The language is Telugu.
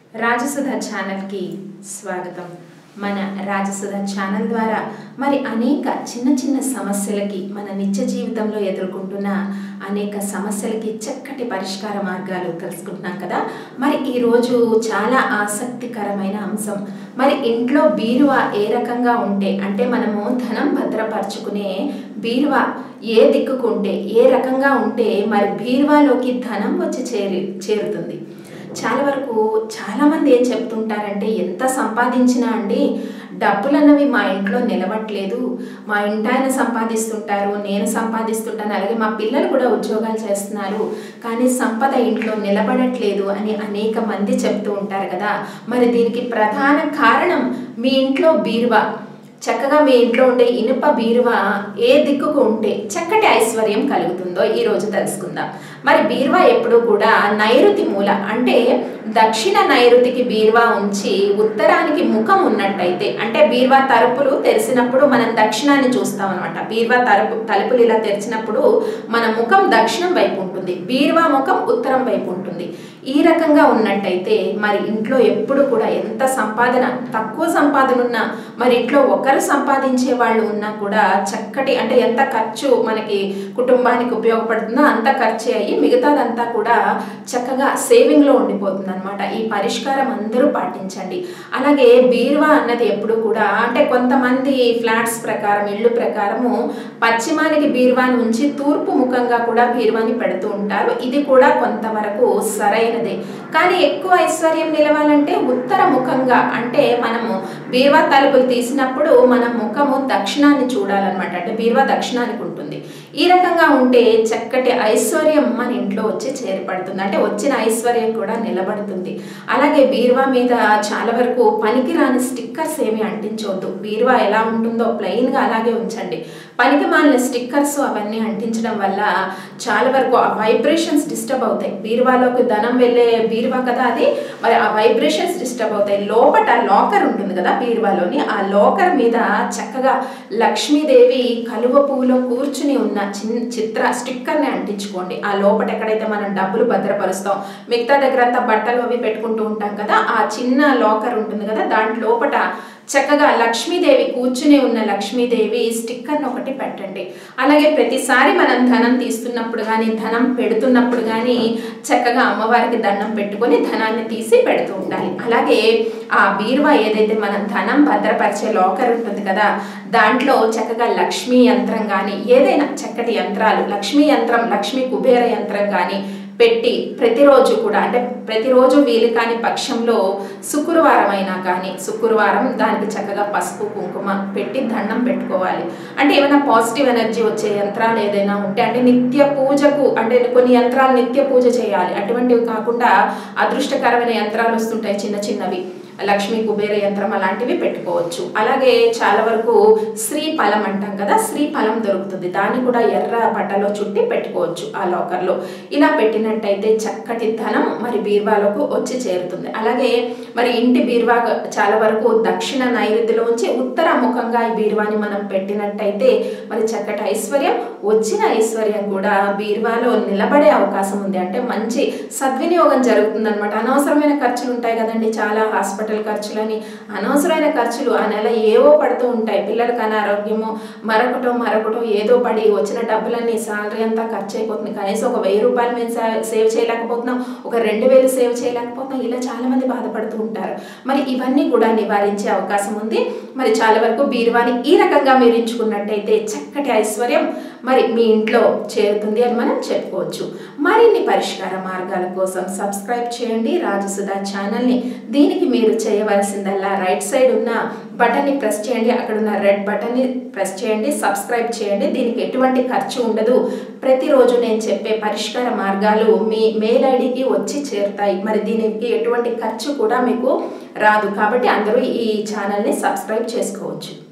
రాజసుధ ఛానల్కి స్వాగతం మన రాజసుధ ఛానల్ ద్వారా మరి అనేక చిన్న చిన్న సమస్యలకి మన నిత్య జీవితంలో ఎదుర్కొంటున్న అనేక సమస్యలకి చక్కటి పరిష్కార మార్గాలు తెలుసుకుంటున్నాం కదా మరి ఈరోజు చాలా ఆసక్తికరమైన అంశం మరి ఇంట్లో బీరువా ఏ రకంగా ఉంటే అంటే మనము ధనం భద్రపరచుకునే బీరువా ఏ దిక్కుకుంటే ఏ రకంగా ఉంటే మరి బీరువాలోకి ధనం వచ్చి చేరి చేరుతుంది చాలా వరకు చాలామంది ఏం చెప్తుంటారంటే ఎంత సంపాదించినా అండి డబ్బులు అన్నవి మా ఇంట్లో నిలవట్లేదు మా ఇంటాయన సంపాదిస్తుంటారు నేను సంపాదిస్తుంటాను అలాగే మా పిల్లలు కూడా ఉద్యోగాలు చేస్తున్నారు కానీ సంపద ఇంట్లో నిలబడట్లేదు అని అనేక మంది చెప్తూ ఉంటారు కదా మరి దీనికి ప్రధాన కారణం మీ ఇంట్లో బీరువా చక్కగా మీ ఇంట్లో ఉండే ఇనుప బీరువా ఏ దిక్కుకు ఉంటే చక్కటి ఐశ్వర్యం కలుగుతుందో ఈ రోజు తెలుసుకుందాం మరి బీరువా ఎప్పుడు కూడా నైరుతి మూల అంటే దక్షిణ నైరుతికి బీరువా ఉంచి ఉత్తరానికి ముఖం ఉన్నట్టయితే అంటే బీరువా తలుపులు తెరిచినప్పుడు మనం దక్షిణాన్ని చూస్తాం అనమాట బీరువా తలుపు తలుపులు ఇలా తెరిచినప్పుడు మన ముఖం దక్షిణం వైపు ఉంటుంది బీరువా ముఖం ఉత్తరం వైపు ఉంటుంది ఈ రకంగా ఉన్నట్టయితే మరి ఇంట్లో ఎప్పుడు కూడా ఎంత సంపాదన తక్కువ సంపాదన ఉన్నా మరి ఇంట్లో ఒకరు సంపాదించే వాళ్ళు ఉన్నా కూడా చక్కటి అంటే ఎంత ఖర్చు మనకి కుటుంబానికి ఉపయోగపడుతుందో అంత ఖర్చు అయ్యి మిగతాదంతా కూడా చక్కగా సేవింగ్లో ఉండిపోతుంది అనమాట ఈ పరిష్కారం అందరూ పాటించండి అలాగే బీరువా అన్నది ఎప్పుడు కూడా అంటే కొంతమంది ఫ్లాట్స్ ప్రకారం ఇళ్ళు ప్రకారము పశ్చిమానికి బీరువాని ఉంచి తూర్పు ముఖంగా కూడా బీరువాని పెడుతూ ఉంటారు ఇది కూడా కొంతవరకు సరైనదే కానీ ఎక్కువ ఐశ్వర్యం నిలవాలంటే ఉత్తర ముఖంగా అంటే మనము బీరువా తలుపులు తీసినప్పుడు మన ముఖము దక్షిణాన్ని చూడాలన్నమాట అంటే బీరువా దక్షిణానికి ఉంటుంది ఈ రకంగా ఉంటే చక్కటి ఐశ్వర్యం మన ఇంట్లో వచ్చి చేరిపడుతుంది అంటే వచ్చిన ఐశ్వర్యం కూడా నిలబడుతుంది అలాగే బీరువా మీద చాలా వరకు పనికిరాని స్టిక్కర్స్ ఏమి అంటించవద్దు బీరువా ఎలా ఉంటుందో ప్లెయిన్గా అలాగే ఉంచండి పనికి మాలిన స్టిక్కర్స్ అవన్నీ అంటించడం వల్ల చాలా వరకు ఆ వైబ్రేషన్స్ డిస్టర్బ్ అవుతాయి బీరువాలోకి ధనం వెళ్ళే బీరువా కదా అది మరి ఆ వైబ్రేషన్స్ డిస్టర్బ్ అవుతాయి లోపట లాకర్ ఉంటుంది కదా బీరువాలోని ఆ లాకర్ మీద చక్కగా లక్ష్మీదేవి కలువ పువ్వులో కూర్చుని ఉన్న చిన్న చిత్ర స్టిక్కర్ని అంటించుకోండి ఆ లోపట ఎక్కడైతే మనం డబ్బులు భద్రపరుస్తాం మిగతా దగ్గర అంతా బట్టలు అవి పెట్టుకుంటూ ఉంటాం కదా ఆ చిన్న లాకర్ ఉంటుంది కదా దాంట్ లోపట చక్కగా లక్ష్మీదేవి కూర్చుని ఉన్న లక్ష్మీదేవి స్టిక్కర్ని ఒకటి పెట్టండి అలాగే ప్రతిసారి మనం ధనం తీస్తున్నప్పుడు కానీ ధనం పెడుతున్నప్పుడు కానీ చక్కగా అమ్మవారికి దండం పెట్టుకొని ధనాన్ని తీసి పెడుతూ ఉండాలి అలాగే ఆ బీరువా ఏదైతే మనం ధనం భద్రపరిచే లాకర్ ఉంటుంది కదా దాంట్లో చక్కగా లక్ష్మీ యంత్రం కానీ ఏదైనా చక్కటి యంత్రాలు లక్ష్మీ యంత్రం లక్ష్మీ కుబేర యంత్రం కానీ పెట్టి ప్రతిరోజు కూడా అంటే ప్రతిరోజు వీలు కాని పక్షంలో శుక్రవారం అయినా కానీ శుక్రవారం దానికి చక్కగా పసుపు కుంకుమ పెట్టి దండం పెట్టుకోవాలి అంటే ఏమైనా పాజిటివ్ ఎనర్జీ వచ్చే యంత్రాలు ఏదైనా ఉంటే అంటే నిత్య పూజకు అంటే కొన్ని యంత్రాలు నిత్య పూజ చేయాలి అటువంటివి కాకుండా అదృష్టకరమైన యంత్రాలు వస్తుంటాయి చిన్న చిన్నవి లక్ష్మీ కుబేర యంత్రం అలాంటివి పెట్టుకోవచ్చు అలాగే చాలా వరకు శ్రీ ఫలం అంటాం కదా శ్రీ ఫలం దొరుకుతుంది దాన్ని కూడా ఎర్ర పట్టలో చుట్టి పెట్టుకోవచ్చు ఆ లాకర్లో ఇలా పెట్టినట్టయితే చక్కటి ధనం మరి బీర్వాలోకి వచ్చి చేరుతుంది అలాగే మరి ఇంటి బీర్వా చాలా వరకు దక్షిణ నైరుతిలో ఉంచి ఉత్తర ముఖంగా ఈ బీర్వాని మనం పెట్టినట్టయితే మరి చక్కటి ఐశ్వర్యం వచ్చిన ఐశ్వర్యం కూడా బీర్వాలో నిలబడే అవకాశం ఉంది అంటే మంచి సద్వినియోగం జరుగుతుంది అనమాట అనవసరమైన ఖర్చులు ఉంటాయి కదండి చాలా హాస్పిటల్ హాస్పిటల్ ఖర్చులని అనవసరమైన ఖర్చులు ఆ నెల ఏవో పడుతూ ఉంటాయి పిల్లలకి అనారోగ్యము మరొకటో మరొకటో ఏదో పడి వచ్చిన డబ్బులన్నీ సాలరీ అంతా ఖర్చు అయిపోతుంది కనీసం ఒక వెయ్యి రూపాయలు మేము సేవ్ చేయలేకపోతున్నాం ఒక రెండు వేలు సేవ్ చేయలేకపోతున్నాం ఇలా చాలా మంది బాధపడుతూ ఉంటారు మరి ఇవన్నీ కూడా నివారించే అవకాశం ఉంది మరి చాలా వరకు బీరువాని ఈ రకంగా మీరు ఎంచుకున్నట్టయితే చక్కటి ఐశ్వర్యం మరి మీ ఇంట్లో చేరుతుంది అని మనం చెప్పుకోవచ్చు మరిన్ని పరిష్కార మార్గాల కోసం సబ్స్క్రైబ్ చేయండి రాజసుధా ఛానల్ని దీనికి మీరు చేయవలసిందల్లా రైట్ సైడ్ ఉన్న బటన్ని ప్రెస్ చేయండి అక్కడ ఉన్న రెడ్ బటన్ని ప్రెస్ చేయండి సబ్స్క్రైబ్ చేయండి దీనికి ఎటువంటి ఖర్చు ఉండదు ప్రతిరోజు నేను చెప్పే పరిష్కార మార్గాలు మీ మెయిల్ ఐడికి వచ్చి చేరుతాయి మరి దీనికి ఎటువంటి ఖర్చు కూడా మీకు రాదు కాబట్టి అందరూ ఈ ఛానల్ని సబ్స్క్రైబ్ చేసుకోవచ్చు